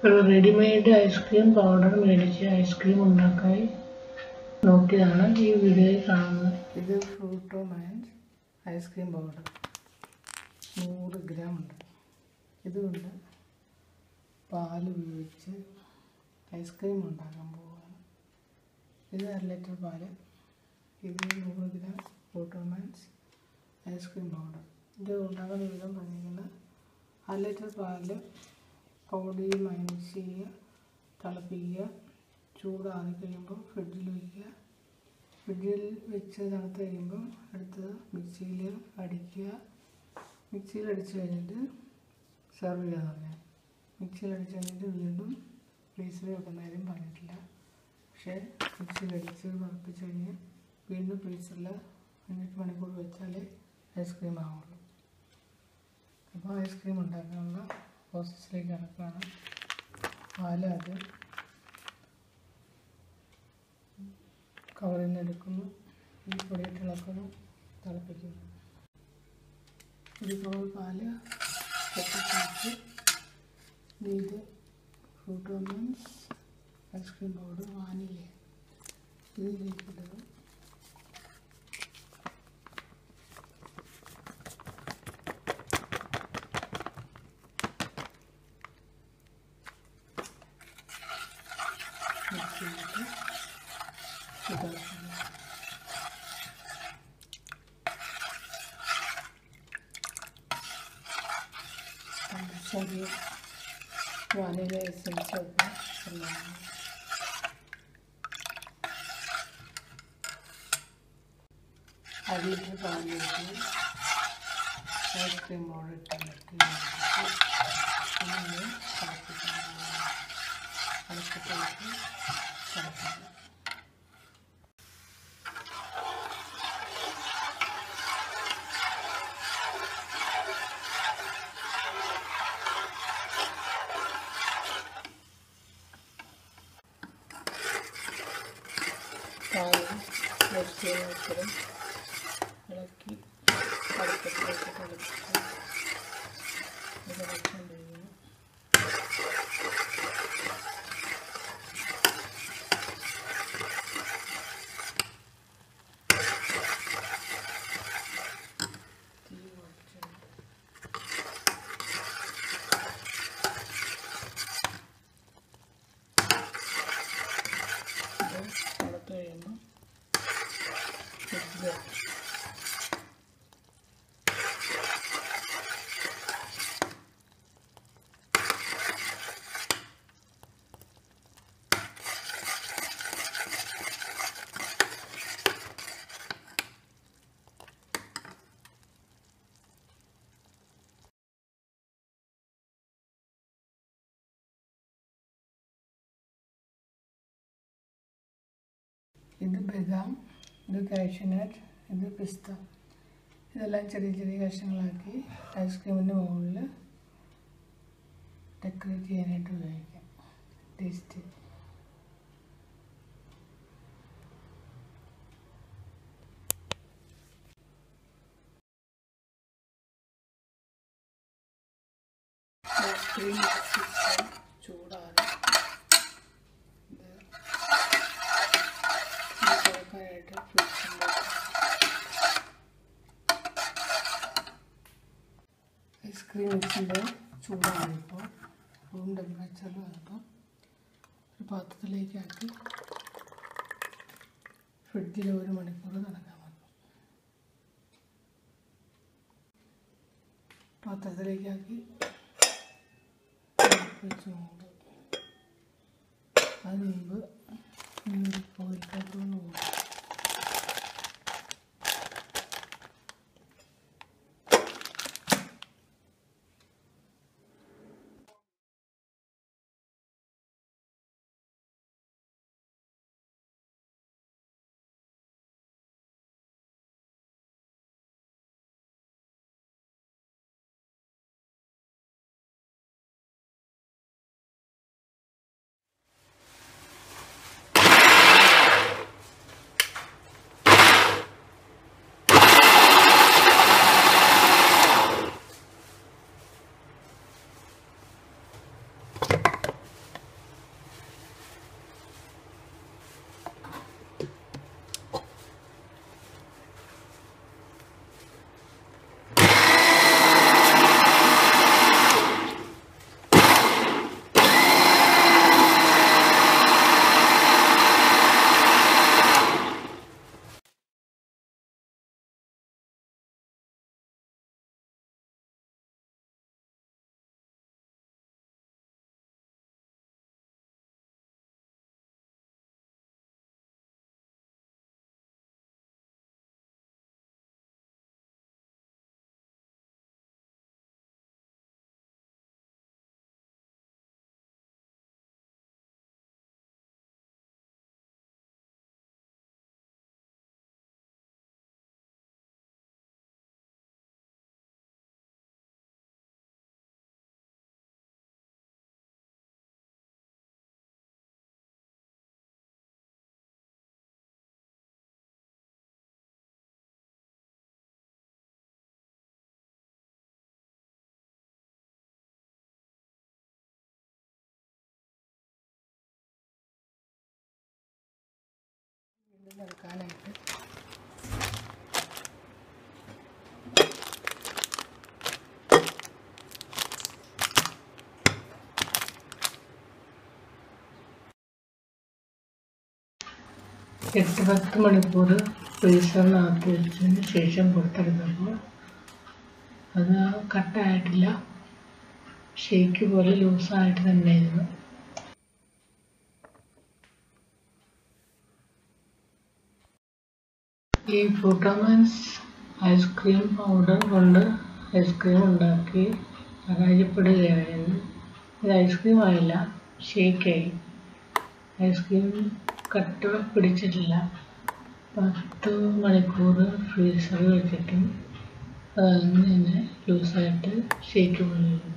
ഒരു readymade ice cream powder മേടിച്ച് ice cream ഉണ്ടാക്കാൻ നോക്കിയതാണ് ഈ വീഡിയോയിൽ കാണുന്നത് ഇത് ഫ്രൂട്ടോ മാൻസ് ഐസ്ക്രീം പൗഡർ നൂറ് ഗ്രാം ഉണ്ട് ഇതുകൊണ്ട് പാൽ ഉപയോഗിച്ച് ഐസ്ക്രീം ഉണ്ടാക്കാൻ പോവുകയാണ് ഇത് അര ലിറ്റർ പാല് ഇത് നൂറ് ഗ്രാം ഫ്രൂട്ടോ മാൻസ് ഐസ്ക്രീം പൗഡർ ഇത് ഉണ്ടാക്കുന്ന വിധം പറഞ്ഞിരിക്കുന്നത് അര ലിറ്റർ പാല് പൗഡർ മൈനസ് ചെയ്യുക തിളപ്പിക്കുക ചൂടാറി കഴിയുമ്പോൾ ഫ്രിഡ്ജിൽ വയ്ക്കുക ഫ്രിഡ്ജിൽ വെച്ച് തണുത്ത് കഴിയുമ്പോൾ എടുത്ത് മിക്സിയിൽ അടിക്കുക മിക്സിയിൽ അടിച്ച് കഴിഞ്ഞിട്ട് സെർവ് ചെയ്യാൻ പറഞ്ഞാൽ മിക്സിയിൽ അടിച്ച് കഴിഞ്ഞിട്ട് വീണ്ടും ഫ്രീസറിൽ വെക്കുന്ന കാര്യം പറഞ്ഞിട്ടില്ല പക്ഷേ മിക്സിയിൽ അടിച്ച് തിളപ്പിച്ച് കഴിഞ്ഞ് വീണ്ടും ഫ്രീസറിൽ അഞ്ചെട്ട് മണിക്കൂർ വെച്ചാലേ ഐസ്ക്രീം ആവുള്ളൂ അപ്പോൾ ഐസ്ക്രീം ഉണ്ടാക്കാനുള്ള പ്രോസസ്സിലേക്ക് കിടക്കുകയാണ് പാല് ആദ്യം കവറിൽ നിന്ന് എടുക്കുന്നു ഈ പൊടിയിട്ട് ഇളക്കുന്നു തിളപ്പിക്കുന്നു ഒരു കവർ പാല് പൊട്ടിച്ച് ഇത് ഫ്രൂട്ട് മീൻസ് ഐസ്ക്രീം പൗഡർ വാനില ഇതിലേക്ക് ഇടുക മിക്സ് ചെയ്തിട്ട് ഇതാക്കുന്നു പഞ്ചസാര വാനില എസൻസ് ഒക്കെ എല്ലാം അര ലിറ്റർ പാലിലേക്ക് ഐസ്ക്രീം പൗഡർ ഇട്ട് ഇളക്കി അങ്ങനെ തിളപ്പിക്കണം തിളപ്പിച്ചിട്ട് തിളപ്പിക്കണം പാലും വെച്ചതിന് വെച്ചതും ഇളക്കി അടുപ്പത്തിലേക്ക് തിളപ്പിച്ച് ഇത് വെച്ചുകൊണ്ടിരിക്കുന്നു തീ കുറച്ച് ഇത് തണുത്ത് കഴിയുമ്പോൾ ഫ്രിഡ്ജിൽ വെക്കും ഇത് ബദാം ഇത് കാഷ്യൂനട്ട് ഇത് പിസ്ത ഇതെല്ലാം ചെറിയ ചെറിയ കഷ്ണങ്ങളാക്കി ഐസ്ക്രീമിൻ്റെ മുകളിൽ ഡെക്കറേറ്റ് ചെയ്യാനായിട്ട് ഉപയോഗിക്കാം ടേസ്റ്റ് ഐസ്ക്രീം ചൂടാറി ഇത് തുറക്കാനായിട്ട് ഫ്രിഡ്ജിൻ്റെ ഐസ്ക്രീം മിക്സിൻ്റെ ചൂടാണിപ്പോൾ റൂം ടെമ്പറേച്ചറിൽ വന്നപ്പോൾ ഒരു പാത്രത്തിലേക്കാക്കി ഫ്രിഡ്ജിൽ ഒരു മണിക്കൂർ തണക്കാൻ വെക്കും പാത്രത്തിലേക്കാക്കി വെച്ച് മൂടും അതിന് മുമ്പ് ഈ ഒരു ഫോയിൽ പേപ്പർ ഒന്ന് മൂടും എടുക്കാനായിട്ട് എട്ട് പത്ത് മണിക്കൂർ ഫ്രീസറിനകത്ത് വെച്ചതിന് ശേഷം പുറത്തെടുത്തപ്പോൾ അത് കട്ടായിട്ടില്ല ഷേക്ക് പോലെ ലൂസായിട്ട് തന്നെയായിരുന്നു ഈ ഫ്രൂട്ടോമൻസ് ഐസ്ക്രീം പൗഡർ കൊണ്ട് ഐസ്ക്രീം ഉണ്ടാക്കി പരാജയപ്പെടുകയായിരുന്നു ഇത് ഐസ്ക്രീം ആയില്ല ഷേക്കായി ഐസ്ക്രീം കട്ട പിടിച്ചിട്ടില്ല പത്ത് മണിക്കൂർ ഫ്രീസറിൽ വെച്ചിട്ടും അതങ്ങനെ തന്നെ ലൂസായിട്ട് ഷേക്ക് പോലെ